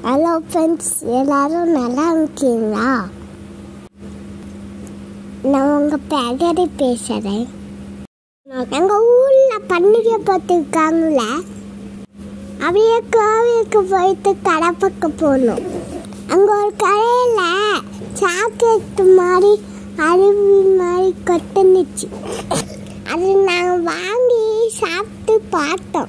hello friends எல்லாரும் நல்லா இருக்கீங்களா நான் உங்கள் பேகரி பேசுகிறேன் எங்கள் ஊரில் பண்டிகை பார்த்துருக்காங்கள அப்படியே கோவிலுக்கு போயிட்டு கடை பக்கம் போகணும் அங்கே ஒரு கடையில் சாக்லேட் மாதிரி அருவி மாதிரி கொட்டுனுச்சு அது நாங்கள் வாங்கி சாப்பிட்டு பார்த்தோம்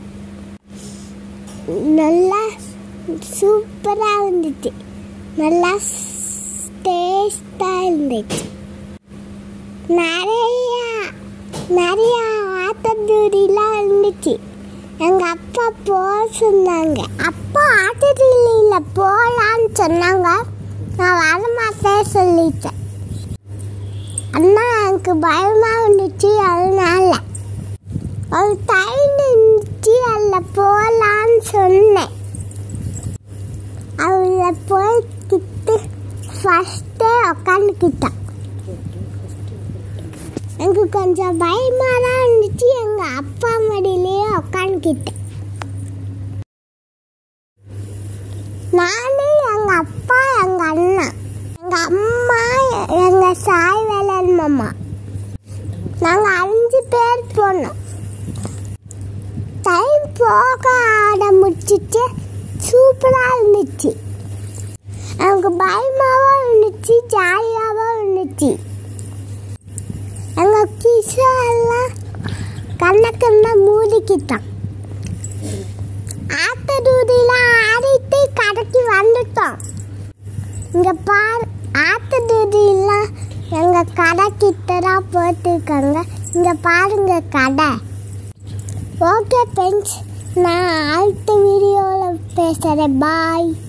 நல்லா சூப்பராக இருந்துச்சு நல்லா டேஸ்டாக இருந்துச்சு நிறையா நிறையா ஆத்தந்தூரிலாம் இருந்துச்சு எங்கள் அப்பா போக சொன்னாங்க அப்பா ஆத்தத்தூரியில் போகலான்னு சொன்னாங்க நான் வரமாட்டேன் சொல்லிட்டேன் அண்ணா எனக்கு பயமாக இருந்துச்சு அதனால ஒரு டைம் இருந்துச்சு அதில் போகலான்னு சொன்னேன் அதில் போய்கிட்டு ஃபஸ்ட்டே உக்காந்துக்கிட்டான் எனக்கு கொஞ்சம் பயமாக தான் இருந்துச்சு எங்கள் அப்பா மடியிலேயே உக்காந்துக்கிட்டேன் நானு எங்கள் அப்பா எங்கள் அண்ணா எங்கள் அம்மா எங்கள் சாய் வேலன் மாமா நாங்கள் அஞ்சு பேர் போனோம் டைம் போக ஆரம்பிச்சிட்டு சூப்பராக இருந்துச்சு எனக்கு பயமாகவும் இருந்துச்சு ஜாலியாகவும் இருந்துச்சு எங்கள் கிஷா எல்லாம் கண்ண கண்ண மூடிக்கிட்டான் ஆத்ததூதிலாம் ஆடிட்டு கடைக்கு வந்துட்டோம் இங்கே பார் ஆத்ததூதிலாம் எங்கள் கடை கிட்ட தான் போட்டிருக்காங்க இங்கே பாருங்க கடை ஓகே ஃப்ரெண்ட்ஸ் நான் அடுத்த வீடியோவில் பேசுகிறேன் பாய்